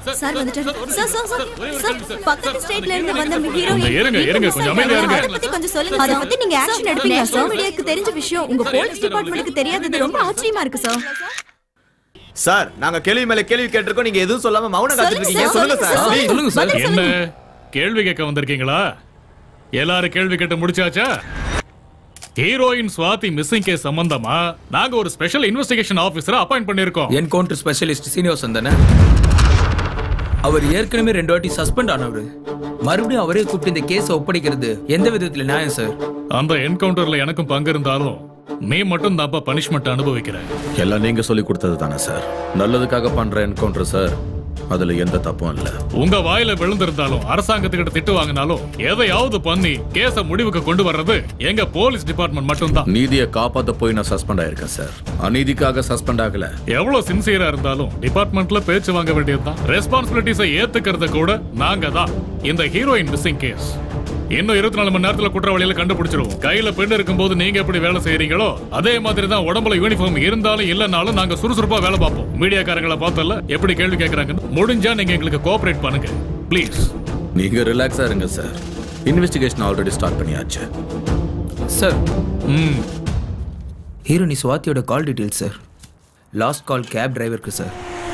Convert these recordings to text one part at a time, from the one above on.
Sir வந்துட்டாரு sir sir sir sir பக்கத்து ஸ்டேட்ல இருந்து வந்த ஹீரோயின் கொஞ்சம் இருங்க, இருங்க, கொஞ்சம் அமைதியா இருங்க. அத பத்தி கொஞ்சம் சொல்லுங்க அத பத்தி நீங்க ஆக்ஷன் எடுப்பீங்க சார் மீடியாக்கு தெரிஞ்ச விஷயம் உங்க போலீஸ் டிபார்ட்மெண்ட்டுக்கு தெரியாதது ரொம்ப ஆச்சரியமா இருக்கு சார் சார் நாங்க கேள்வி மேல கேள்வி கேட்டிருக்கோம் நீங்க எதுவும் சொல்லாம மௌனம் காத்துட்டு இருக்கீங்க சொல்லுங்க சார் please. சொல்லுங்க சார் பதில் என்ன சொல்லுங்க. கேள்வி கேட்க வந்திருக்கீங்களா எல்லாரும் கேள்வி கேட்டு முடிச்சாச்சா ஹீரோயின் சுவாதி மிஸ்ஸிங் கேஸ் சம்பந்தமா நாங்க ஒரு ஸ்பெஷல் இன்வெஸ்டிகேஷன் ஆபீசரை அப்பாயிண்ட் பண்ணிருக்கோம் என்கவுண்டர் ஸ்பெஷலிஸ்ட் சீனிவாசன் தானே அவர் ஏற்கனவே ரெண்டு வாட்டி சஸ்பெண்ட் ஆனவர் மறுபடியும் அவரே கூப்பிட்டு இந்த கேஸை ஒப்படைக்கிறது எந்த விதத்துல நியாயம் சார் அந்த என்கவுண்டர்ல எனக்கும் பங்கு இருந்தாலும் நீ மட்டும் தான்ப்பா பனிஷ்மெண்ட் அனுபவிக்கிற எல்லாம் நீங்க சொல்லி கொடுத்தது தானே சார் நல்லதுக்காக பண்ற என்கவுண்டர் சார் அதுல எந்த தப்பும் இல்ல உங்க வாயில விழுந்திருந்தாலும் அரசாங்கத்துக்கிட்ட திட்டு வாங்கினாலும் எதையாவது பண்ணி கேஸ முடிவுக்கு கொண்டு வர்றது எங்க போலீஸ் டிபார்ட்மெண்ட் மட்டும்தான் நீதியை காப்பாத்த போய் நான் சஸ்பெண்ட் ஆயிருக்கேன் சார் அநீதிக்காக சஸ்பெண்ட் ஆகல எவ்வளவு சின்சியரா இருந்தாலும் டிபார்ட்மெண்ட்ல பேச்சு வாங்க வேண்டியதுதான் ரெஸ்பான்சிபிலிட்டிஸை ஏத்துக்கிறது கூட நாங்க தான் இந்த ஹீரோயின் மிஸ்ஸிங் கேஸ் இன்னும் இருபத்தி நாலு மணி நேரத்துல குற்றவாளியில கண்டுபிடிச்சிருவோம் கையில பெண் இருக்கும்போது நீங்க எப்படி வேலை செய்யறீங்களோ அதே மாதிரி தான் உடம்புல யூனிஃபார்ம் இருந்தாலும் இல்லனாலும் நாங்க சுறுசுறுப்பா வேலை பார்ப்போம் மீடியாக்காரங்களை பார்த்தல எப்படி கேள்வி கேட்கறாங்கன்னு முடிஞ்சா நீங்க எங்களுக்கு கோஆபரேட் பண்ணுங்க ப்ளீஸ் நீங்க ரிலாக்ஸா இருங்க சார் இன்வெஸ்டிகேஷன் ஆல்ரெடி ஸ்டார்ட் பண்ணியாச்சு சார் ம் ஹீரோனி சுவாதியோட call details sir last call cab டிரைவருக்கு சார்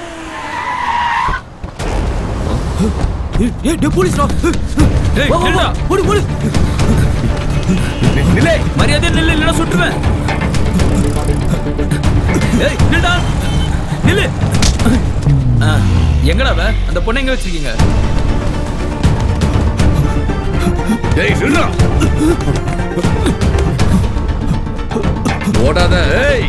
மரியாதை நில்லு இல்லைன்னா சுட்டுவேன் ஏய், நில்லுடா. நில்லு. ஆ, எங்கடா அவ அந்த பொண்ணை எங்க வச்சிருக்கீங்க டேய் நில்றா ஓடாத ஏய்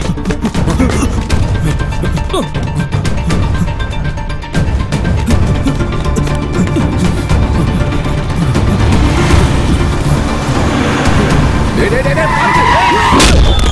டேய், டேய், டேய், டேய், பாத்து.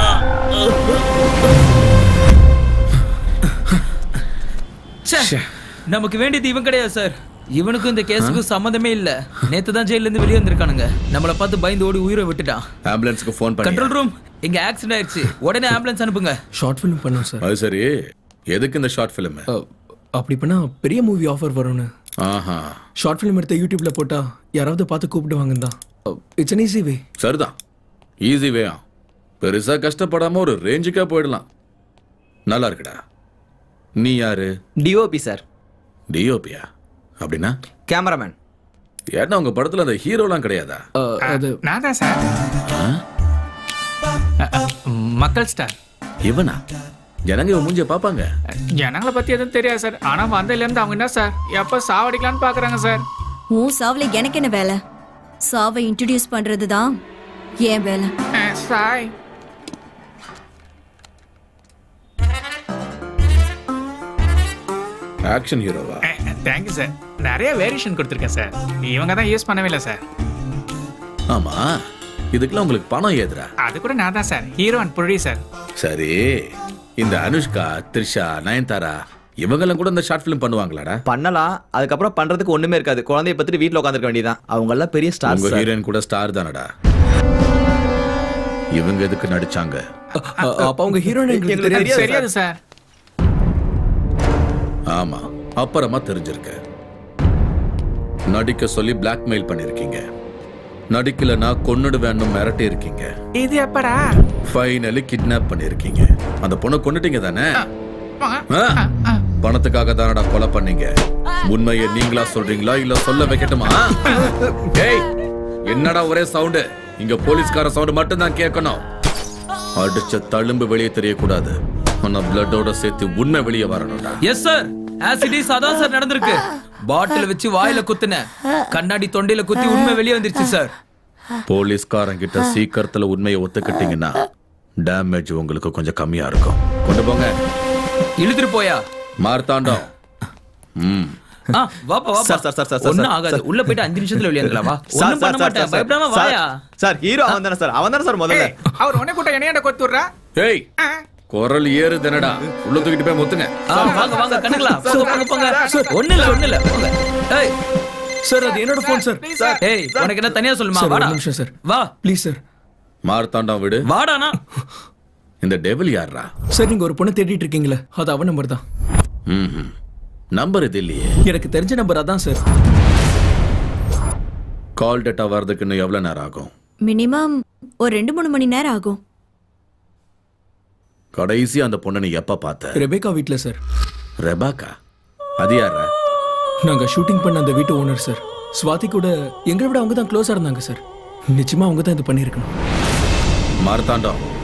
ச்சே, நமக்கு வேண்டியது இவன் கிடையாது சார் இவனுக்கும் இந்த கேஸுக்கும் சம்மந்தமே இல்ல நேத்து தான் ஜெயில இருந்து வெளியே வந்திருக்கானுங்க நம்மள பார்த்து பயந்து ஓடி உயிரை விட்டுட்டான் ஆம்புலன்ஸ்க்கு ஃபோன் பண்ணி கண்ட்ரோல் ரூம் இங்க ஆக்சிடென்ட் ஆயிடுச்சு உடனே ஆம்புலன்ஸ் அனுப்புங்க ஷார்ட் ஃபிலிம் பண்ணோம் சார் அது சரி எதுக்கு இந்த ஷார்ட் ஃபிலிம் அஹ், அப்படி பண்ணா பெரிய மூவி ஆஃபர் வரும்னு ஆஹா ஷார்ட் ஃபிலிம் எடுத்த யூடியூப்ல போட்டா யாராவது பார்த்து கூப்பிடுவாங்க தான் இட்ஸ் அன் ஈஸி வே சரிதான் ஈஸி வேயா பெருசா கஷ்டப்படாம ஒரு ரேஞ்சுக்கா போயிடலாம் நல்லா இருக்குடா நீ யாரு டிஓபி சார் டிஓபியா அப்படின்னா கேமராமேன் ஏன்னா உங்க படத்துல அந்த ஹீரோலாம் கிடையாதா அது நான் தான் சார் மக்கள் ஸ்டார் இவனா ஜனங்க இவன் மூஞ்சிய பாப்பாங்க ஜனங்களை பத்தி எதுவும் தெரியாது சார் ஆனா வந்ததுல இருந்து அவங்க என்ன சார் எப்ப சாவடிக்கலாம்னு பாக்குறாங்க சார் உன் சாவுல எனக்கு என்ன வேலை சாவை இன்ட்ரடியூஸ் பண்றதுதான் என் வேலை அஹ், சாய் ஆக்ஷன் ஹீரோவா தேங்க்யூ சார் நிறைய வேரியேஷன் கொடுத்துருக்கேன் சார் இவங்க தான் யூஸ் பண்ணவே இல்லை சார் ஆமா இதுக்கெல்லாம் உங்களுக்கு பணம் ஏதுடா அது கூட நான் தான் சார் ஹீரோ அண்ட் ப்ரொடியூசர் சரி இந்த அனுஷ்கா த்ரிஷா நயன்தாரா இவங்கெல்லாம் கூட இந்த ஷார்ட் ஃபிலிம் பண்ணுவாங்களாடா பண்ணலாம் அதுக்கப்புறம் பண்றதுக்கு ஒண்ணுமே இருக்காது குழந்தைய பத்திட்டு வீட்ல உட்காந்துருக்க வேண்டியதான் அவங்க எல்லாம் பெரிய ஸ்டார் உங்க ஹீரோயின் கூட ஸ்டார் தானடா இவங்க எதுக்கு நடிச்சாங்க அஹ், அப்ப அவங்க ஹீரோயின் எங்களுக்கு எங்களுக்கு தெரியாது தெரியாது சார் ஆமா அப்புறமா தெரிஞ்சிருக்கு நடிக்க சொல்லி பிளாக்மெயில் பண்ணிருக்கீங்க நடிக்கலனா கொன்னுடுவேன்னு மிரட்டி இருக்கீங்க இது எப்படா ஃபைனலி கிட்னாப் பண்ணிருக்கீங்க அந்த பொண்ணை கொன்னுட்டீங்க தானே வாங்க. ஆ? பணத்துக்காக தானடா கொலை பண்ணீங்க உண்மையை நீங்களா சொல்றீங்களா இல்ல சொல்ல வைக்கட்டுமா டேய் என்னடா ஒரே சவுண்டு இங்க போலீஸ்கார சவுண்ட் மட்டும் தான் கேட்கணும் அடிச்ச தழும்பு வெளியே தெரியக்கூடாது ஆனா பிளட்டோட சேர்த்து உண்மை வெளியே வரணும்டா எஸ் சார் ஆசிடிஸ் அதான் சார் நடந்திருக்கு பாட்டில் வச்சு வாயில குத்துன கண்ணாடி தொண்டையில குத்தி உண்மை வெளியே வந்துருச்சு சார் போலீஸ்காரன் கிட்ட சீக்கிரத்துல உண்மையை ஒத்துக்கிட்டீங்கன்னா டேமேஜ் உங்களுக்கு கொஞ்சம் கம்மியா இருக்கும் கொண்டு போங்க இழுத்துட்டு போயா மார்த்தாண்டம் ம் ஆ, வாப்பா வாப்பா சார், சார், சார், சார், ஒண்ணும் சார், ஆகாது சார். உள்ள போயிட்டு அஞ்சு நிமிஷத்துல வெளியாங்கலாம் வா சார் ஒண்ணும் பண்ண சார் சார் மாட்டேன் சார் பயப்படாம சார் வாயா சார் ஹீரோ அவன் தானே சார் அவன் தானே சார் முதல்ல ஏய், அவர் உன்னை கூட்ட என்னையாண்ட கொத்துடுறா ஏய் குரல் ஏறுதுனடா உள்ள தூக்கிட்டு போய் முத்துங்க ஆ, வாங்க வாங்க கணக்கலாம் போங்க போங்க போங்க ஒண்ணு இல்ல ஒண்ணு இல்ல போங்க ஏய் சார் அது என்னோட ஃபோன் சார் சார் ஏய் உனக்கு என்ன தனியா சொல்லுமா சார் ஒரு வாடா நிமிஷம் சார் வா ப்ளீஸ் சார் மார்த்தாண்டம் விடு வாடானா இந்த டெவில் யார்ரா சார் நீங்க ஒரு பொண்ணை தேடிட்டு இருக்கீங்களே அது அவன் நம்பர் தான் ம்ஹும். நம்பர் இது இல்லையே எனக்கு தெரிஞ்ச நம்பர் அதான் சார் கால் டேட்டா வர்றதுக்கு இன்னும் எவ்வளவு நேரம் ஆகும் மினிமம் ஒரு ரெண்டு மூணு மணி நேரம் ஆகும் கடைசியா அந்த பொண்ணை நீ எப்ப பார்த்த ரெபேக்கா வீட்ல சார் ரெபாக்கா அது யாரா நாங்க ஷூட்டிங் பண்ண அந்த வீட்டு ஓனர் சார் ஸ்வாதி கூட எங்களை விட அவங்க தான் க்ளோஸா இருந்தாங்க சார் நிச்சயமா அவங்க தான் இது பண்ணியிருக்கணும் மார்த்தாண்டம்